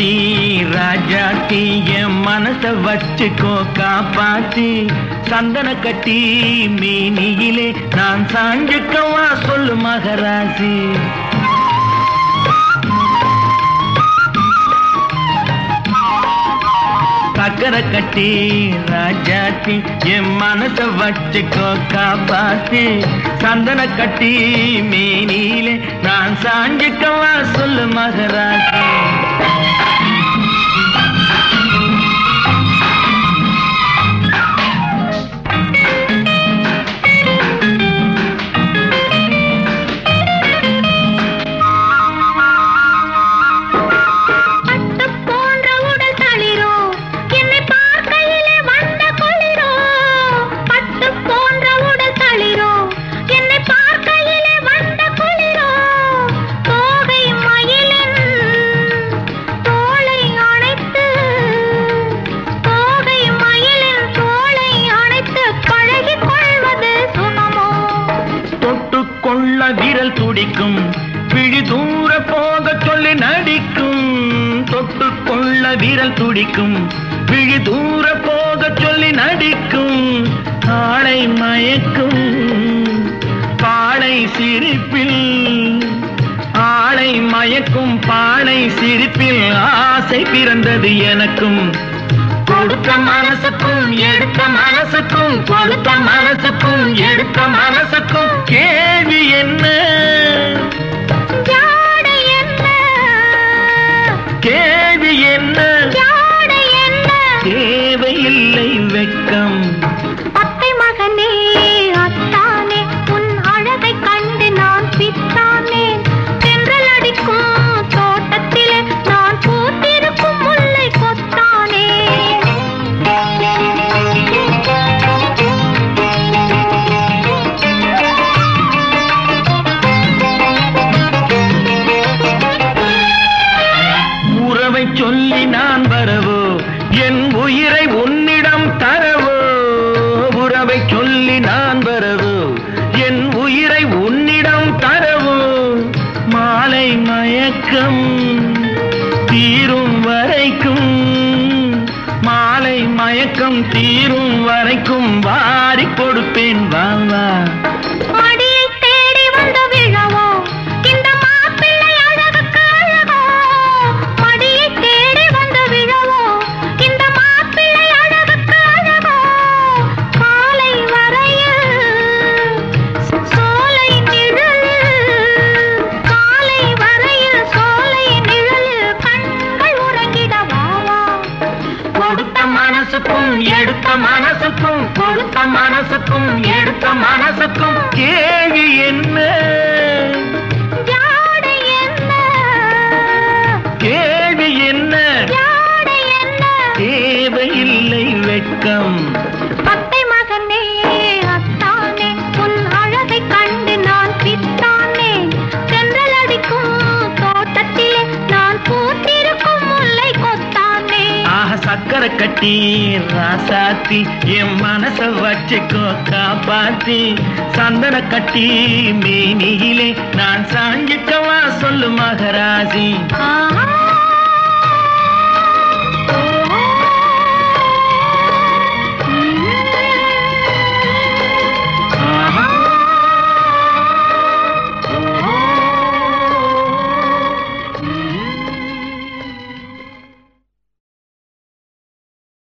கட்டி ராஜாத்தி என் மனச வச்சுக்கோ காப்பாத்தி சந்தன கட்டி மீனியிலே நான் சாஞ்சுக்கவா சொல்லு மகராசி சக்கரை கட்டி ராஜாத்தி என் மனச வச்சுக்கோ காப்பாத்தி சந்தன கட்டி மேனியிலே நான் சாஞ்சுக்கவா சொல்லு மகராசி பட்டு போன்ற உடல் தளிரோ என்னை பார்க்கையிலே வந்த குளிரோ பட்டு போன்ற உடல் தளிரோ என்னை பார்க்கையிலே வந்த குளிரோ தோகை மயிலின் தோளை அணைத்து தோகை மயிலின் தோளை அணைத்து பழகிக் கொள்வது சுகமோ தொட்டுக்கொள்ள விரல் துடிக்கும் விழி தூர போக சொல்லி நடிக்கும் தொட்டுக்கொள்ள விரல் துடிக்கும் விழி தூர போக சொல்லி நடிக்கும் ஆளை மயக்கும் பாளை சிரிப்பில் ஆளை மயக்கும் பாளை சிரிப்பில் ஆசை பிறந்தது எனக்கும் கொடுத்த மனசுக்கும் எடுத்த மனசுக்கும் கொடுத்த மனசுக்கும் எடுத்த மனசுக்கும் கேள்வி என்ன ஜாடை என்ன கேள்வி என்ன ஜாடை என்ன தேவையில்லை வெட்கம் அத்தை மகனே அத்தானே உன் அழகை கண்டு நான் பித்தானேன் தென்றல் அடிக்கும் தோட்டத்திலே நான் பூத்திருக்கும் முல்லை கொத்தானே உறவை சொல்லி நான் வரவோ என் உயிரை உன்னிடம் தரவோ உறவை சொல்லி நான் வரவோ என் உயிரை உன்னிடம் தரவோ மாலை மயக்கம் தீரும் வரைக்கும் மாலை மயக்கம் தீரும் வரைக்கும் வாரி கொடுப்பேன் வா வா மடியை தேடி வந்து விழவோ இந்த மாப்பிள்ளை அழகுக்கு அழகோ மடியை தேடி வந்து விழவோ இந்த மாப்பிள்ளை அழகுக்கு அழகோ காலை வரையில் சோலை நிழல் காலை வரையில் சோலை நிழலில் கண்கள் உறங்கிட வாவா கொடுத்த மனசுக்கும் எடுத்த மனசுக்கும் கொடுத்த மனசுக்கும் எடுத்த மனசுக்கும் கேள்வி என்ன ஜாடை என்ன கேள்வி என்ன ஜாடை என்ன தேவையில்லை வெட்கம் அத்தை மகனே அத்தானே உன் அழகை கண்டு நான் பித்தானே தென்றல் அடிக்கும் தோட்டத்திலே நான் பூத்திருக்கும் முல்லை கொத்தானே ஆக சக்கரை கட்டி ராசாத்தி என் மனச வச்சுக்கோ காப்பாத்தி சந்தன கட்டி மேனியிலே நான் சாஞ்சிக்கவா சொல்லு மகராசி ஆஹா